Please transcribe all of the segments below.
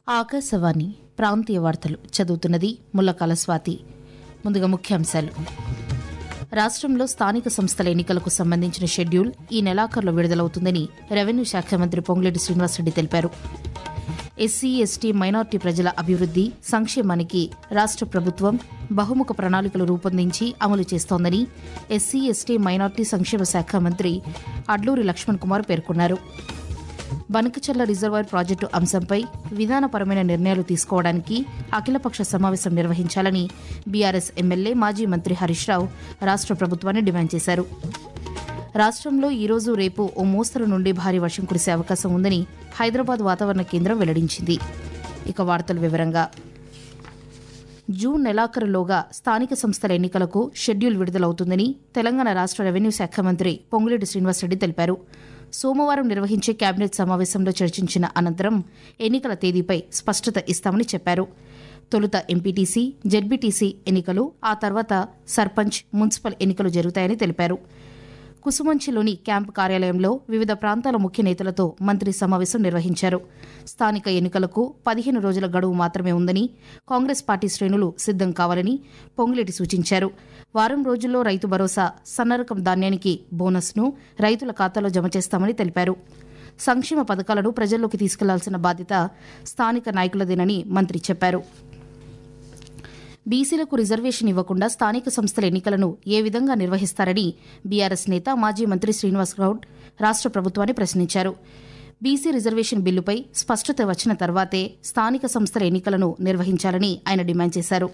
ఆకాశవాణి ప్రాంతీయ వార్తలు చదువుతున్నది ముల్లకాల స్వాతి ముందుగా ముఖ్యాంశాలు రాష్ట్రంలో స్థానిక సంస్థల ఎన్నికలకు సంబంధించిన షెడ్యూల్ ఈ నెలాఖరులో విడుదలవుతుందని రెవెన్యూ శాఖ మంత్రి పొంగులేటి శ్రీనివాసరెడ్డి తెలిపారు ఎస్సీ ఎస్టీ మైనార్టీ ప్రజల అభివృద్ది సంక్షేమానికి రాష్ట్ర ప్రభుత్వం బహుముఖ ప్రణాళికలు రూపొందించి అమలు చేస్తోందని ఎస్సీ ఎస్టీ మైనార్టీ సంక్షేమ శాఖ మంత్రి అడ్లూరి లక్ష్మణ్ కుమార్ పేర్కొన్నారు బనకచర్ల రిజర్వాయర్ ప్రాజెక్టు అంశంపై విధానపరమైన నిర్ణయాలు తీసుకోవడానికి అఖిలపక్ష సమావేశం నిర్వహించాలని బీఆర్ఎస్ ఎమ్మెల్యే మాజీ మంత్రి హరీష్ రావు రాష్ట్ర ప్రభుత్వాన్ని డిమాండ్ చేశారు రాష్ట్రంలో ఈరోజు రేపు ఓ మోస్తరు నుండి భారీ వర్షం కురిసే అవకాశం ఉందని హైదరాబాద్ వాతావరణ కేంద్రం వెల్లడించింది ఇక వార్తల వివరంగా జూన్ నెలాఖరులోగా స్థానిక సంస్థల ఎన్నికలకు షెడ్యూల్ విడుదలవుతుందని తెలంగాణ రాష్ట్ర రెవెన్యూ శాఖ మంత్రి పొంగులేటి శ్రీనివాసరెడ్డి తెలిపారు సోమవారం నిర్వహించే కేబినెట్ సమావేశంలో చర్చించిన అనంతరం ఎన్నికల తేదీపై స్పష్టత ఇస్తామని చెప్పారు తొలుత ఎంపీటీసీ జెడ్బీటీసీ ఎన్నికలు ఆ తర్వాత సర్పంచ్ మున్సిపల్ ఎన్నికలు జరుగుతాయని తెలిపారు కుసుమంచిలోని క్యాంపు కార్యాలయంలో వివిధ ప్రాంతాల ముఖ్య నేతలతో మంత్రి సమావేశం నిర్వహించారు స్థానిక ఎన్నికలకు పదిహేను రోజుల గడువు మాత్రమే ఉందని కాంగ్రెస్ పార్టీ శ్రేణులు సిద్దం కావాలని పొంగులేటి సూచించారు వారం రోజుల్లో రైతు భరోసా సన్నరకం ధాన్యానికి బోనస్ను రైతుల ఖాతాలో జమ చేస్తామని తెలిపారు సంక్షేమ పథకాలను ప్రజల్లోకి తీసుకెళ్లాల్సిన బాధ్యత స్థానిక నాయకులదేనని మంత్రి చెప్పారు బీసీలకు రిజర్వేషన్ ఇవ్వకుండా స్థానిక సంస్థల ఎన్నికలను ఏ విధంగా నిర్వహిస్తారని బీఆర్ఎస్ నేత మాజీ మంత్రి శ్రీనివాస్ గౌడ్ రాష్ట్ర ప్రభుత్వాన్ని ప్రశ్నించారు బీసీ రిజర్వేషన్ బిల్లుపై స్పష్టత వచ్చిన తర్వాతే స్థానిక సంస్థల ఎన్నికలను నిర్వహించాలని ఆయన డిమాండ్ చేశారు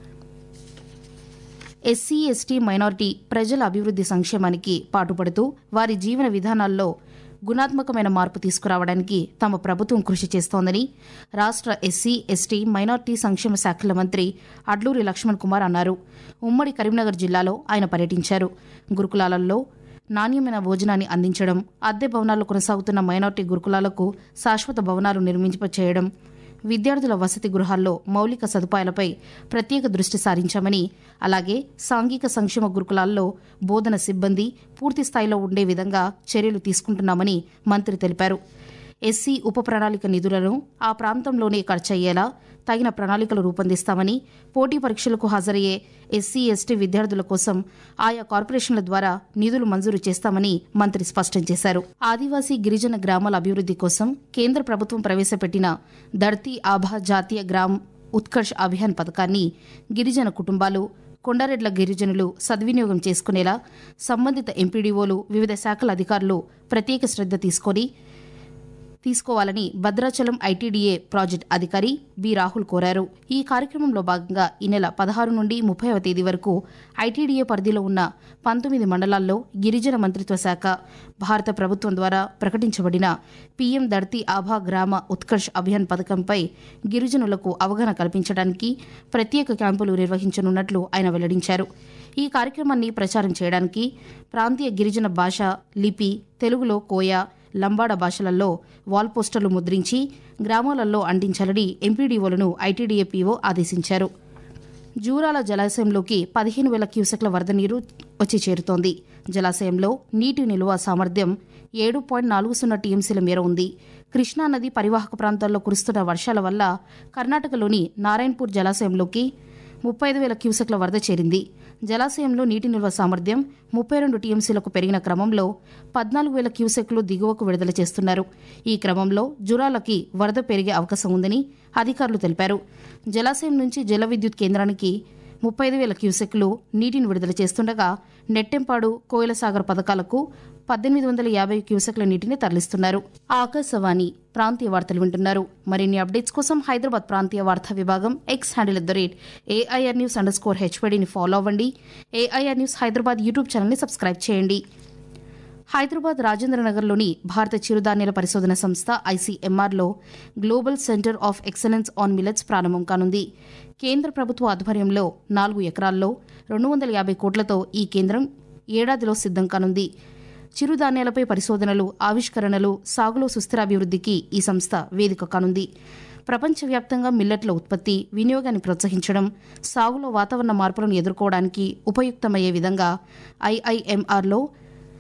ఎస్సీ ఎస్టీ మైనార్టీ ప్రజల అభివృద్ది సంక్షేమానికి పాటుపడుతూ వారి జీవన విధానాల్లో గుణాత్మకమైన మార్పు తీసుకురావడానికి తమ ప్రభుత్వం కృషి చేస్తోందని రాష్ట్ర ఎస్సీ ఎస్టీ మైనార్టీ సంక్షేమ శాఖల మంత్రి అడ్లూరి లక్ష్మణ్ కుమార్ అన్నారు ఉమ్మడి కరీంనగర్ జిల్లాలో ఆయన పర్యటించారు గురుకులాలలో నాణ్యమైన భోజనాన్ని అందించడం అద్దె భవనాల్లో కొనసాగుతున్న మైనార్టీ గురుకులాలకు శాశ్వత భవనాలు నిర్మింపచేయడం విద్యార్థుల వసతి గృహాల్లో మౌలిక సదుపాయాలపై ప్రత్యేక దృష్టి సారించామని అలాగే సాంఘిక సంక్షేమ గురుకులాల్లో బోధన సిబ్బంది పూర్తి స్థాయిలో ఉండే విధంగా చర్యలు తీసుకుంటున్నామని మంత్రి తెలిపారు ఎస్సీ ఉప ప్రణాళిక నిధులను ఆ ప్రాంతంలోనే ఖర్చయ్యేలా తగిన ప్రణాళికలు రూపొందిస్తామని పోటీ పరీక్షలకు హాజరయ్యే ఎస్సీ ఎస్టీ విద్యార్థుల కోసం ఆయా కార్పొరేషన్ల ద్వారా నిధులు మంజూరు చేస్తామని మంత్రి స్పష్టం చేశారు ఆదివాసీ గిరిజన గ్రామాల అభివృద్ది కోసం కేంద్ర ప్రభుత్వం ప్రవేశపెట్టిన ధర్తీ ఆభా జాతీయ గ్రామ్ ఉత్కర్ష్ అభియాన్ పథకాన్ని గిరిజన కుటుంబాలు కొండారెడ్ల గిరిజనులు సద్వినియోగం చేసుకునేలా సంబంధిత ఎంపీడీఓలు వివిధ శాఖల అధికారులు ప్రత్యేక శ్రద్ధ తీసుకొని తీసుకోవాలని భద్రాచలం ఐటీడీఏ ప్రాజెక్ట్ అధికారి బి రాహుల్ కోరారు ఈ కార్యక్రమంలో భాగంగా ఈ నెల పదహారు నుండి ముప్పైవ తేదీ వరకు ఐటీడీఏ పరిధిలో ఉన్న పంతొమ్మిది మండలాల్లో గిరిజన మంత్రిత్వ శాఖ భారత ప్రభుత్వం ద్వారా ప్రకటించబడిన పీఎం ధర్తీ ఆభా గ్రామ ఉత్కర్ష్ అభియాన్ పథకంపై గిరిజనులకు అవగాహన కల్పించడానికి ప్రత్యేక క్యాంపులు నిర్వహించనున్నట్లు ఆయన వెల్లడించారు ఈ కార్యక్రమాన్ని ప్రచారం చేయడానికి ప్రాంతీయ గిరిజన భాష లిపి తెలుగులో కోయ లంబాడ భాషలలో వాల్ పోస్టర్లు ముద్రించి గ్రామాలలో అంటించాలని ఎంపీడీఓలను ఐటీడీఏ పీఓ ఆదేశించారు జూరాల జలాశయంలోకి పదిహేను వేల క్యూసెక్ల వరద నీరు వచ్చి చేరుతోంది జలాశయంలో నీటి నిల్వ సామర్థ్యం ఏడు పాయింట్ నాలుగు సున్నా టీఎంసీల మేర ఉంది కృష్ణానది పరివాహక ప్రాంతాల్లో కురుస్తున్న వర్షాల వల్ల కర్ణాటకలోని నారాయణపూర్ జలాశయంలోకి ముప్పై ఐదు వేల క్యూసెక్ల వరద చేరింది జలాశయంలో నీటి నిల్వ సామర్థ్యం ముప్పై రెండు టీఎంసీలకు పెరిగిన క్రమంలో పద్నాలుగు వేల క్యూసెక్లు దిగువకు విడుదల చేస్తున్నారు ఈ క్రమంలో జురాలకి వరద పెరిగే అవకాశం ఉందని అధికారులు తెలిపారు జలాశయం నుంచి జల విద్యుత్ కేంద్రానికి ముప్పై ఐదు వేల క్యూసెక్లు నీటిని విడుదల చేస్తుండగా నెట్టెంపాడు కోయిలసాగర్ పథకాలకు పద్దెనిమిది వందల యాభై క్యూసెక్ల నీటిని తరలిస్తున్నారు ఆకాశవాణి ప్రాంతీయ వార్తలు వింటున్నారు మరిన్ని అప్డేట్స్ కోసం హైదరాబాద్ ప్రాంతీయ వార్తా విభాగం X handle at the rate AIR news underscore హెచ్పీడీని ఫాలో అవ్వండి ఏఐఆర్ న్యూస్ హైదరాబాద్ యూట్యూబ్ ఛానల్ని సబ్స్క్రైబ్ చేయండి హైదరాబాద్ రాజేంద్రనగర్లోని భారత చిరుధాన్యాల పరిశోధన సంస్థ ఐసీఎంఆర్లో global centre of excellence on millets ప్రారంభం కానుంది కేంద్ర ప్రభుత్వ ఆధ్వర్యంలో నాలుగు ఎకరాల్లో రెండు వందల యాభై కోట్లతో ఈ కేంద్రం ఏడాదిలో సిద్దం కానుంది చిరుధాన్యాలపై పరిశోధనలు ఆవిష్కరణలు సాగులో సుస్థిరాభివృద్ధికి ఈ సంస్థ వేదిక కానుంది ప్రపంచవ్యాప్తంగా మిల్లెట్ల ఉత్పత్తి వినియోగాన్ని ప్రోత్సహించడం సాగులో వాతావరణ మార్పులను ఎదుర్కోవడానికి ఉపయుక్తమయ్యే విధంగా ఐఐఎంఆర్లో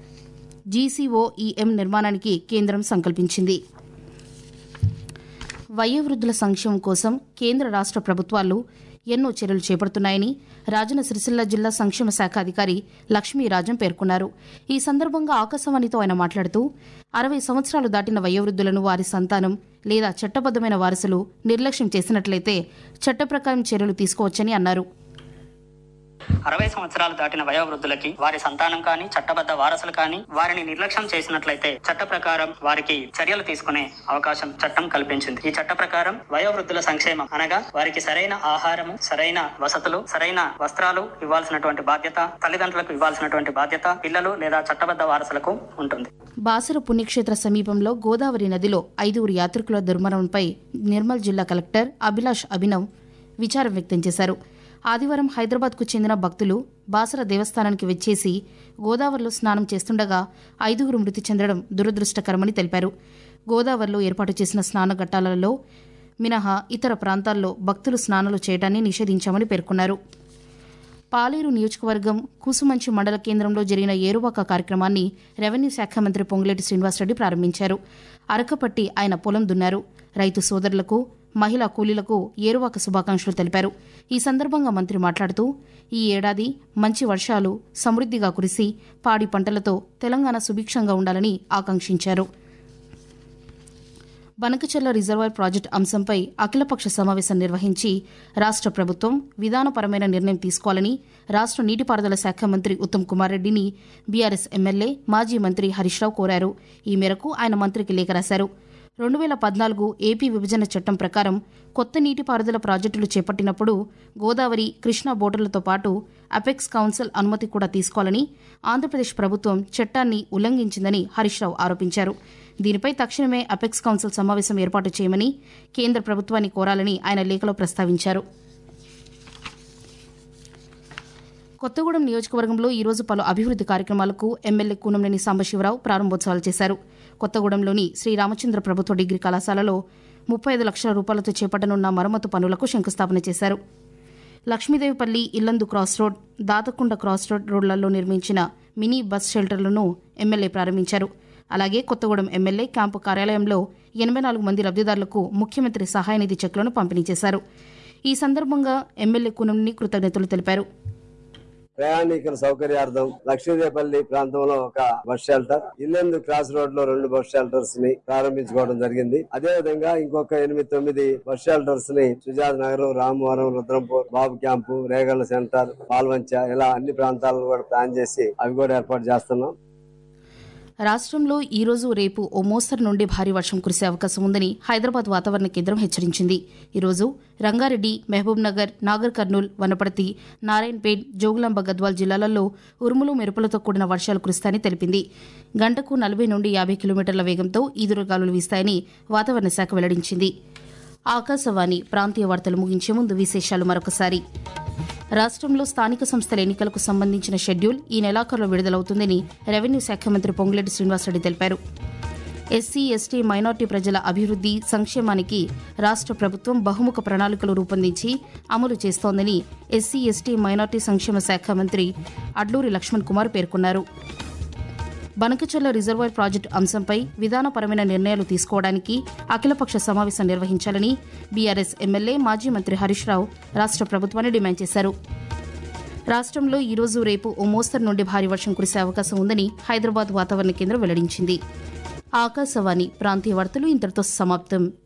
జీసీఓఈఎం నిర్మాణానికి కేంద్రం సంకల్పించింది వయోవృద్ధుల సంక్షేమం కోసం కేంద్ర రాష్ట్ర ప్రభుత్వాలు ఎన్నో చర్యలు చేపడుతున్నాయని రాజన్న సిరిసిల్ల జిల్లా సంక్షేమ శాఖ అధికారి లక్ష్మీరాజం పేర్కొన్నారు ఈ సందర్భంగా ఆకాశవాణితో ఆయన మాట్లాడుతూ అరవై సంవత్సరాలు దాటిన వయోవృద్ధులను వారి సంతానం లేదా చట్టబద్దమైన వారసులు నిర్లక్ష్యం చేసినట్లయితే చట్ట ప్రకారం చర్యలు తీసుకోవచ్చని అన్నారు అరవై సంవత్సరాలు దాటిన వయోవృద్ధులకి వారి సంతానం కానీ చట్టబద్ధ వారసులు కానీ వారిని నిర్లక్ష్యం చేసినట్లయితే చట్ట ప్రకారం వారికి చర్యలు తీసుకునే అవకాశం చట్టం కల్పించింది ఈ చట్ట ప్రకారం వయోవృద్ధుల సంక్షేమం అనగా వారికి సరైన ఆహారము సరైన వసతులు సరైన వస్త్రాలు ఇవ్వాల్సినటువంటి బాధ్యత తల్లిదండ్రులకు ఇవ్వాల్సినటువంటి బాధ్యత పిల్లలు లేదా చట్టబద్ధ వారసులకు ఉంటుంది బాసర పుణ్యక్షేత్ర సమీపంలో గోదావరి నదిలో ఐదుగురు యాత్రికుల దుర్మరణంపై నిర్మల్ జిల్లా కలెక్టర్ అభిలాష్ అభినవ్ విచారం వ్యక్తం చేశారు ఆదివారం హైదరాబాద్కు చెందిన భక్తులు బాసర దేవస్థానానికి వచ్చేసి గోదావరిలో స్నానం చేస్తుండగా ఐదుగురు మృతి చెందడం దురదృష్టకరమని తెలిపారు గోదావరిలో ఏర్పాటు చేసిన స్నాన ఘట్టాలలో మినహా ఇతర ప్రాంతాల్లో భక్తులు స్నానాలు చేయడాన్ని నిషేధించామని పేర్కొన్నారు పాలేరు నియోజకవర్గం కూసుమంచి మండల కేంద్రంలో జరిగిన ఏరువాక కార్యక్రమాన్ని రెవెన్యూ శాఖ మంత్రి పొంగులేటి శ్రీనివాసరెడ్డి ప్రారంభించారు అరకపట్టి ఆయన పొలం దున్నారు రైతు సోదరులకు మహిళా కూలీలకు ఏరువాక శుభాకాంక్షలు తెలిపారు ఈ సందర్భంగా మంత్రి మాట్లాడుతూ ఈ ఏడాది మంచి వర్షాలు సమృద్దిగా కురిసి పాడి పంటలతో తెలంగాణ సుభిక్షంగా ఉండాలని ఆకాంక్షించారు బనకచెర్ల రిజర్వాయర్ ప్రాజెక్టు అంశంపై అఖిలపక్ష సమావేశం నిర్వహించి రాష్ట్ర ప్రభుత్వం విధానపరమైన నిర్ణయం తీసుకోవాలని రాష్ట్ర నీటిపారుదల శాఖ మంత్రి ఉత్తమ్ కుమార్ రెడ్డిని బీఆర్ఎస్ ఎమ్మెల్యే మాజీ మంత్రి హరీష్ రావు కోరారు ఈ మేరకు ఆయన మంత్రికి లేఖ రాశారు రెండు వేల పద్నాలుగు ఏపీ విభజన చట్టం ప్రకారం కొత్త నీటిపారుదల ప్రాజెక్టులు చేపట్టినప్పుడు గోదావరి కృష్ణా బోర్డర్లతో పాటు అపెక్స్ కౌన్సిల్ అనుమతి కూడా తీసుకోవాలని ఆంధ్రప్రదేశ్ ప్రభుత్వం చట్టాన్ని ఉల్లంఘించిందని హరీష్ రావు ఆరోపించారు దీనిపై తక్షణమే అపెక్స్ కౌన్సిల్ సమావేశం ఏర్పాటు చేయమని కేంద్ర ప్రభుత్వాన్ని కోరాలని ఆయన లేఖలో ప్రస్తావించారు కొత్తగూడెం నియోజకవర్గంలో ఈరోజు పలు అభివృద్ది కార్యక్రమాలకు ఎమ్మెల్యే కూనంనేని సాంబశివరావు ప్రారంభోత్సవాలు చేశారు కొత్తగూడెంలోని శ్రీ రామచంద్ర ప్రభుత్వ డిగ్రీ కళాశాలలో ముప్పై ఐదు లక్షల రూపాయలతో చేపట్టనున్న మరమ్మతు పనులకు శంకుస్థాపన చేశారు Lakshmidevipalli Yellandu cross road Dathakunda cross road రోడ్లలో నిర్మించిన మినీ బస్ షెల్టర్లను ఎమ్మెల్యే ప్రారంభించారు అలాగే కొత్తగూడెం ఎమ్మెల్యే క్యాంపు కార్యాలయంలో ఎనభై నాలుగు మంది లబ్దిదారులకు ముఖ్యమంత్రి సహాయ నిధి చెక్లను పంపిణీ చేశారు ఈ సందర్భంగా ఎమ్మెల్యే కూనంని కృతజ్ఞతలు తెలిపారు ప్రయాణికుల సౌకర్యార్థం లక్ష్మీదేపల్లి ప్రాంతంలో ఒక bus shelter Yellandu cross road లో రెండు బస్ షెల్టర్స్ ని ప్రారంభించుకోవడం జరిగింది అదే విధంగా ఇంకొక ఎనిమిది తొమ్మిది బస్ షెల్టర్స్ ని సుజాత నగరం రామవరం రుద్రంపూర్ బాబు క్యాంపు రేగళ్ల సెంటర్ పాల్వంచ ఇలా అన్ని ప్రాంతాలను కూడా ప్లాన్ చేసి అవి కూడా ఏర్పాటు చేస్తున్నాం రాష్ట్రంలో ఈ రోజు రేపు ఓ మోస్తరు నుండి భారీ వర్షం కురిసే అవకాశం ఉందని హైదరాబాద్ వాతావరణ కేంద్రం హెచ్చరించింది ఈరోజు రంగారెడ్డి మహబూబ్ నగర్ నాగర్ కర్నూల్ వనపర్తి నారాయణపేట్ జోగులాంబ గద్వాల్ జిల్లాలలో ఉరుములు మెరుపులతో కూడిన వర్షాలు కురుస్తాయని తెలిపింది గంటకు నలభై నుండి యాభై కిలోమీటర్ల వేగంతో ఈదురుగాలులు వీస్తాయని వాతావరణ శాఖ వెల్లడించింది ఆకాశవాణి ప్రాంతీయ వార్తలు ముగించే ముందు విశేషాలు మరొకసారి రాష్ట్రంలో స్థానిక సంస్థల ఎన్నికలకు సంబంధించిన షెడ్యూల్ ఈ నెలాఖరులో విడుదలవుతుందని రెవెన్యూ శాఖ మంత్రి పొంగులేటి శ్రీనివాసరెడ్డి తెలిపారు ఎస్సీ ఎస్టీ మైనార్టీ ప్రజల అభివృద్ది సంక్షేమానికి రాష్ట్ర ప్రభుత్వం బహుముఖ ప్రణాళికలు రూపొందించి అమలు చేస్తోందని ఎస్సీ ఎస్టీ మైనార్టీ సంక్షేమ శాఖ మంత్రి అడ్లూరి లక్ష్మణ్ కుమార్ పేర్కొన్నారు బనకచర్ల రిజర్వాయర్ ప్రాజెక్టు అంశంపై విధానపరమైన నిర్ణయాలు తీసుకోవడానికి అఖిలపక్ష సమావేశం నిర్వహించాలని బీఆర్ఎస్ ఎమ్మెల్యే మాజీ మంత్రి హరీష్ రావు రాష్ట్ర ప్రభుత్వాన్ని డిమాండ్ చేశారు రాష్ట్రంలో ఈరోజు రేపు ఓ మోస్తరు నుండి భారీ వర్షం కురిసే అవకాశం ఉందని హైదరాబాద్ వాతావరణ కేంద్రం వెల్లడించింది ఆకాశవాణి ప్రాంతీయ వార్తలు ఇంతటితో సమాప్తం